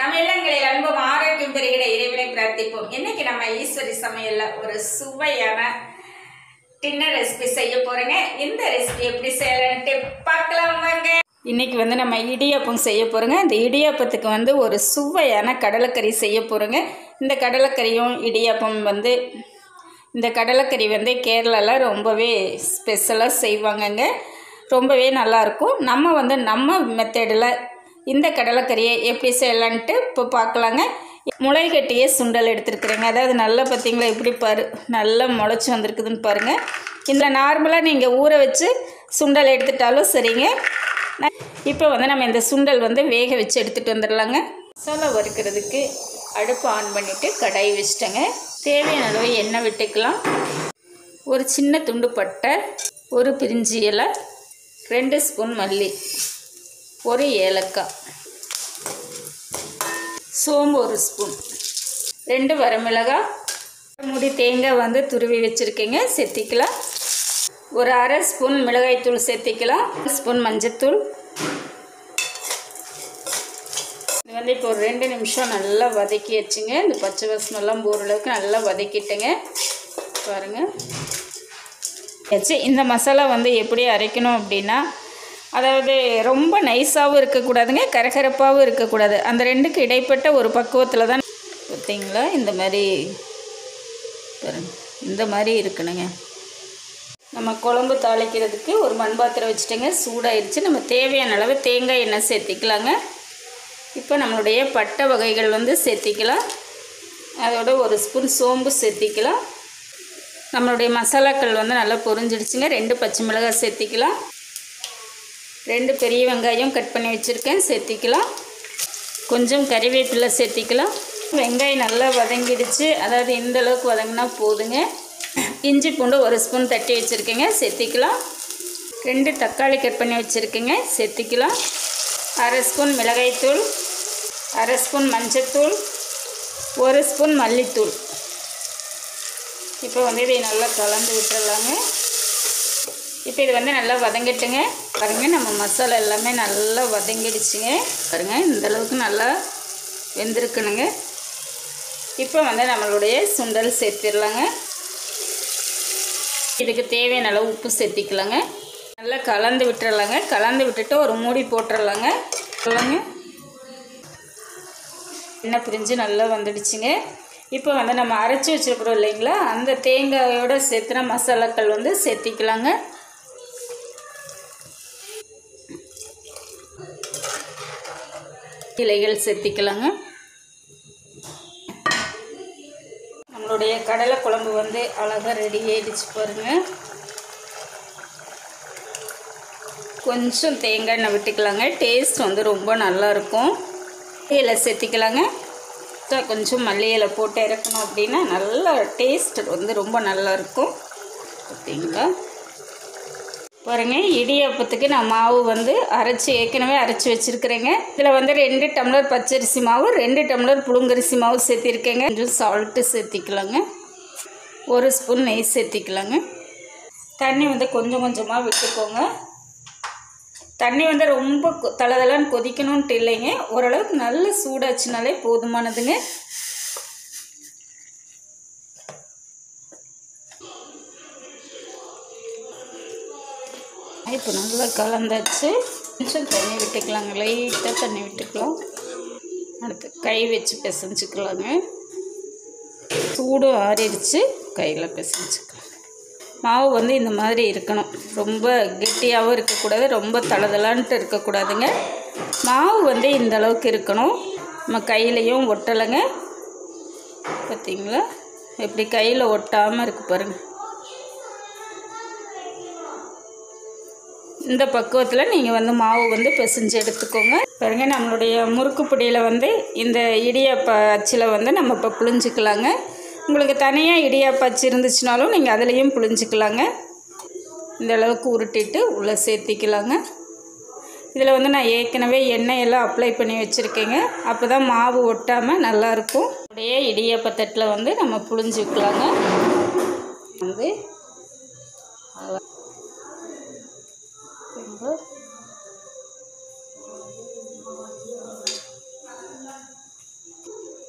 நம்ம இல்லங்களில் அன்பும் ஆரோக்கியம் பெறுகிற இறைவனை பிரார்த்திப்போம் இன்னைக்கு நம்ம ஈஸ்வரி சமையல்ல ஒரு சுவையான டின்னர் ரெசிபி செய்ய போறேங்க இந்த ரெசிபி எப்படி செய்யலான்ட்டு பார்க்கலாம் வாங்க இன்னைக்கு வந்து நம்ம இடியாப்பம் செய்ய போகிறோங்க இந்த இடியாப்பத்துக்கு வந்து ஒரு சுவையான கடலைக்கறி செய்ய போகிறோங்க இந்த கடலைக்கறியும் இடியாப்பம் வந்து இந்த கடலைக்கறி வந்து கேரளாவில் ரொம்பவே ஸ்பெஷலாக செய்வாங்கங்க ரொம்பவே நல்லாயிருக்கும் நம்ம வந்து நம்ம மெத்தடில் இந்த கடலைக்கறியை எப்படி செய்யலான்ட்டு இப்போ பார்க்கலாங்க முளை கட்டிய சுண்டல் எடுத்துருக்குறேங்க அதாவது நல்லா பார்த்தீங்களா எப்படி பாரு நல்லா முளைச்சி வந்திருக்குதுன்னு பாருங்கள் இதில் நார்மலாக நீங்கள் ஊற வச்சு சுண்டல் எடுத்துட்டாலும் சரிங்க இப்போ வந்து நம்ம இந்த சுண்டல் வந்து வேக வச்சு எடுத்துகிட்டு வந்துடலாங்க மசாலா வறுக்கிறதுக்கு அடுப்பு ஆன் பண்ணிவிட்டு கடாய் வச்சிட்டேங்க தேவையான அளவு எண்ணெய் விட்டுக்கலாம் ஒரு சின்ன துண்டு பட்டை ஒரு பிரிஞ்சி இலை ரெண்டு ஸ்பூன் மல்லி ஒரு ஏலக்காய் சோம்பு ஒரு ஸ்பூன் ரெண்டு வரமிளகாய் முடி தேங்காய் வந்து துருவி வச்சுருக்கேங்க செத்திக்கலாம் ஒரு அரை ஸ்பூன் மிளகாய்த்தூள் சேர்த்திக்கலாம் ஒரு ஸ்பூன் மஞ்சத்தூள் இது வந்து இப்போ ஒரு ரெண்டு நிமிஷம் நல்லா வதக்கி வச்சுங்க இந்த பச்சை வாசனெல்லாம் போகிற அளவுக்கு நல்லா வதக்கிட்டுங்க பாருங்கள் வச்சு இந்த மசாலா வந்து எப்படி அரைக்கணும் அப்படின்னா அதாவது ரொம்ப நைஸாகவும் இருக்கக்கூடாதுங்க கரகரப்பாகவும் இருக்கக்கூடாது அந்த ரெண்டுக்கு இடைப்பட்ட ஒரு பக்குவத்தில் தான் பார்த்தீங்களா இந்த மாதிரி பாருங்க இந்த மாதிரி இருக்கணுங்க நம்ம குழம்பு தாளிக்கிறதுக்கு ஒரு மண் பாத்திரம் வச்சுட்டேங்க சூடாயிருச்சு நம்ம தேவையான அளவு தேங்காய் எண்ணெய் சேர்த்திக்கலாங்க இப்போ நம்மளுடைய பட்டை வகைகள் வந்து சேர்த்திக்கலாம் அதோட ஒரு ஸ்பூன் சோம்பு சேர்த்திக்கலாம் நம்மளுடைய மசாலாக்கள் வந்து நல்லா பொரிஞ்சிடுச்சுங்க ரெண்டு பச்சை மிளகாய் சேர்த்திக்கலாம் ரெண்டு பெரிய வெங்காயம் கட் பண்ணி வச்சுருக்கேன் சேர்த்திக்கலாம் கொஞ்சம் கறிவேப்பிலை சேர்த்திக்கலாம் வெங்காயம் நல்லா வதங்கிடுச்சு அதாவது இந்த அளவுக்கு வதங்கினா போதுங்க இஞ்சி பூண்டு ஒரு ஸ்பூன் தட்டி வச்சுருக்கேங்க சேர்த்திக்கலாம் ரெண்டு தக்காளி கட் பண்ணி வச்சுருக்கேங்க சேர்த்திக்கலாம் அரை ஸ்பூன் மிளகாய்த்தூள் அரை ஸ்பூன் மஞ்சத்தூள் ஒரு ஸ்பூன் மல்லித்தூள் இப்போ வந்து இதை நல்லா கலந்து விட்டுறலாங்க இப்போ இது வந்து நல்லா வதங்கிட்டுங்க பாருங்கள் நம்ம மசாலா எல்லாமே நல்லா வதங்கிடுச்சுங்க பாருங்கள் இந்த அளவுக்கு நல்லா வெந்திருக்கணுங்க இப்போ வந்து நம்மளுடைய சுண்டல் சேர்த்திடலாங்க இதுக்கு தேவையான அளவு உப்பு சேர்த்திக்கலாங்க நல்லா கலந்து விட்டுறலாங்க கலந்து விட்டுட்டு ஒரு மூடி போட்டுடலாங்க சொல்லுங்க எண்ணெய் பிரிஞ்சு நல்லா வந்துடுச்சுங்க இப்போ வந்து நம்ம அரைச்சி வச்சுருக்குறோம் இல்லைங்களா அந்த தேங்காயோட சேர்த்துன மசாலாக்கள் வந்து சேர்த்திக்கலாங்க இலைகள் சேர்த்திக்கலாங்க நம்மளுடைய கடலை குழம்பு வந்து அழகாக ரெடி ஆயிடுச்சு பாருங்கள் கொஞ்சம் தேங்காய் எண்ணெய் விட்டுக்கலாங்க டேஸ்ட் வந்து ரொம்ப நல்லாயிருக்கும் இலை சேர்த்திக்கலாங்க கொஞ்சம் மல்லி இலை போட்டு இறக்கணும் அப்படின்னா நல்லா டேஸ்ட் வந்து ரொம்ப நல்லாயிருக்கும் பார்த்தீங்களா பாருங்கள் இடியாப்பத்துக்கு நான் மாவு வந்து அரைச்சி ஏற்கனவே அரைச்சி வச்சுருக்கிறேங்க இதில் வந்து ரெண்டு டம்ளர் பச்சரிசி மாவு ரெண்டு டம்ளர் புழுங்கரிசி மாவு சேர்த்திருக்கேங்க கொஞ்சம் சால்ட்டு சேர்த்திக்கலாங்க ஒரு ஸ்பூன் நெய் சேர்த்திக்கலாங்க தண்ணி வந்து கொஞ்சம் கொஞ்சமாக விட்டுக்கோங்க தண்ணி வந்து ரொம்ப தளதளன்னு கொதிக்கணுன்ட்டு இல்லைங்க ஓரளவுக்கு நல்ல சூடாச்சுனாலே போதுமானதுங்க இப்போ நல்லா கலந்தாச்சு கொஞ்சம் தண்ணி விட்டுக்கலாங்க லைட்டாக தண்ணி விட்டுக்கலாம் அடுத்து கை வச்சு பிசைஞ்சுக்கலாங்க சூடும் ஆறிடுச்சு கையில் பிசைஞ்சுக்கலாம் மாவு வந்து இந்த மாதிரி இருக்கணும் ரொம்ப கெட்டியாகவும் இருக்கக்கூடாது ரொம்ப தளதலான்ட்டு இருக்கக்கூடாதுங்க மாவு வந்து இந்த அளவுக்கு இருக்கணும் நம்ம கையிலையும் ஒட்டலைங்க பார்த்தீங்களா எப்படி கையில் ஒட்டாமல் இருக்கு பாருங்கள் இந்த பக்குவத்தில் நீங்கள் வந்து மாவு வந்து பிசைஞ்சு எடுத்துக்கோங்க பாருங்க நம்மளுடைய முறுக்கு பொடியில் வந்து இந்த இடியாப்ப அச்சில் வந்து நம்ம இப்போ புளிஞ்சிக்கலாங்க உங்களுக்கு தனியாக இடியாப்ப அச்சு இருந்துச்சுனாலும் நீங்கள் அதுலேயும் புளிஞ்சிக்கலாங்க இந்த அளவுக்கு உருட்டிட்டு உள்ளே சேர்த்திக்கலாங்க இதில் வந்து நான் ஏற்கனவே எண்ணெயெல்லாம் அப்ளை பண்ணி வச்சுருக்கேங்க அப்போ தான் மாவு ஒட்டாமல் நல்லாயிருக்கும் அப்படியே இடியாப்ப தட்டில் வந்து நம்ம புளிஞ்சிக்கலாங்க வந்து ரொம்ப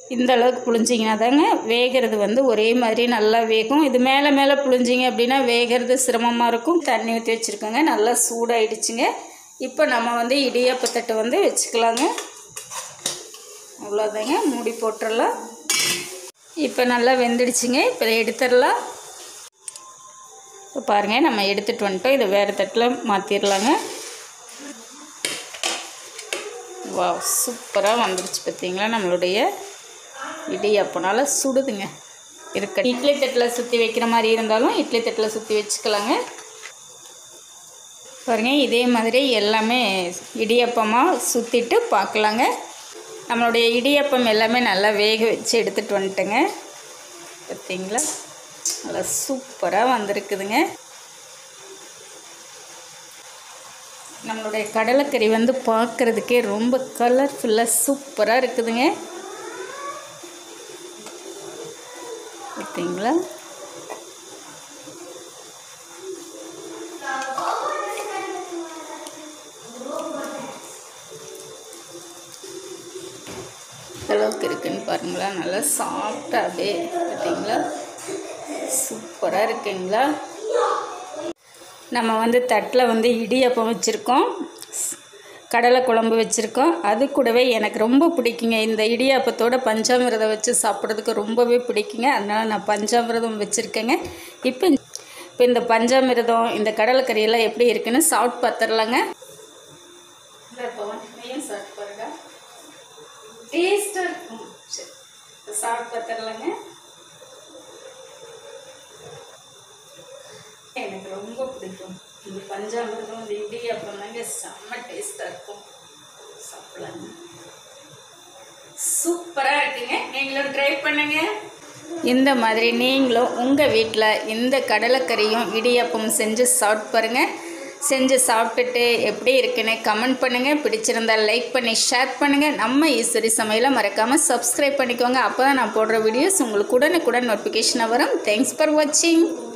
இந்த அளவுக்கு புழிஞ்சிங்கன்னா தாங்க வேகிறது வந்து ஒரே மாதிரி நல்லா வேகும் இது மேலே மேலே புழிஞ்சிங்க அப்படின்னா வேகிறது சிரமமாக இருக்கும் தண்ணி ஊற்றி வச்சுருக்கோங்க நல்லா சூடாயிடுச்சுங்க இப்போ நம்ம வந்து இடியாப்பத்தட்டை வந்து வச்சுக்கலாங்க அவ்வளோதாங்க மூடி போட்டுடலாம் இப்போ நல்லா வெந்துடுச்சுங்க இப்போ இதை எடுத்துடலாம் இப்போ பாருங்கள் நம்ம எடுத்துகிட்டு வந்துட்டோம் இதை வேறு தட்டில் மாற்றிடலாங்க வா சூப்பராக வந்துருச்சு பார்த்தீங்களா நம்மளுடைய இடியாப்பனால சுடுதுங்க இருக்க இட்லி தட்டில் சுற்றி வைக்கிற மாதிரி இருந்தாலும் இட்லி தட்டில் சுற்றி வச்சுக்கலாங்க பாருங்க இதே மாதிரி எல்லாமே இடியப்பமாக சுற்றிட்டு பார்க்கலாங்க நம்மளுடைய இடியப்பம் எல்லாமே நல்லா வேக வச்சு எடுத்துகிட்டு வந்துட்டேங்க பார்த்தீங்களா நல்லா சூப்பராக வந்திருக்குதுங்க நம்மளுடைய கடலைக்கறி வந்து பார்க்குறதுக்கே ரொம்ப கலர்ஃபுல்லாக சூப்பராக இருக்குதுங்க பார்த்தீங்களா அளவுக்கு இருக்குன்னு பாருங்களா நல்லா சாஃப்டாக அப்படியே பார்த்தீங்களா சூப்பராக இருக்குங்களா நம்ம வந்து தட்டில் வந்து இடியப்பம் வச்சுருக்கோம் கடலை குழம்பு வச்சுருக்கோம் அது கூடவே எனக்கு ரொம்ப பிடிக்குங்க இந்த இடியாப்பத்தோட பஞ்சாமிரதம் வச்சு சாப்பிட்றதுக்கு ரொம்பவே பிடிக்குங்க அதனால் நான் பஞ்சாமிரதம் வச்சுருக்கேங்க இப்போ இப்போ இந்த பஞ்சாமிரதம் இந்த கடலைக்கறியெல்லாம் எப்படி இருக்குன்னு சாப்பிட்டு பார்த்துடலாங்க சாப்பிட்டு பாருங்க டேஸ்ட்டாக இருக்கும் சரி சாப்பிட்டு பார்த்துடலாங்க எனக்கு ரொம்ப பிடிக்கும் இந்த பஞ்சாமிரதம் இந்த இடியாப்பம் தாங்க செம்ம டேஸ்ட்டாக இருக்கும் சாப்பிடலாங்க சூப்பராக இருக்குங்க நீங்களும் ட்ரை பண்ணுங்க இந்த மாதிரி நீங்களும் உங்கள் வீட்டில் இந்த கடலைக்கறியும் இடியாப்பம் செஞ்சு சாப்பிட்டு பாருங்கள் செஞ்சு சாப்பிட்டுட்டு எப்படி இருக்குன்னு கமெண்ட் பண்ணுங்கள் பிடிச்சிருந்தா லைக் பண்ணி ஷேர் பண்ணுங்கள் நம்ம ஈஸ்வரி சமையலை மறக்காமல் சப்ஸ்கிரைப் பண்ணிக்கோங்க அப்போ தான் நான் போடுற வீடியோஸ் உங்களுக்கு உடனுக்குடன் நோட்டிஃபிகேஷனாக வரும் தேங்க்ஸ் ஃபார் வாட்சிங்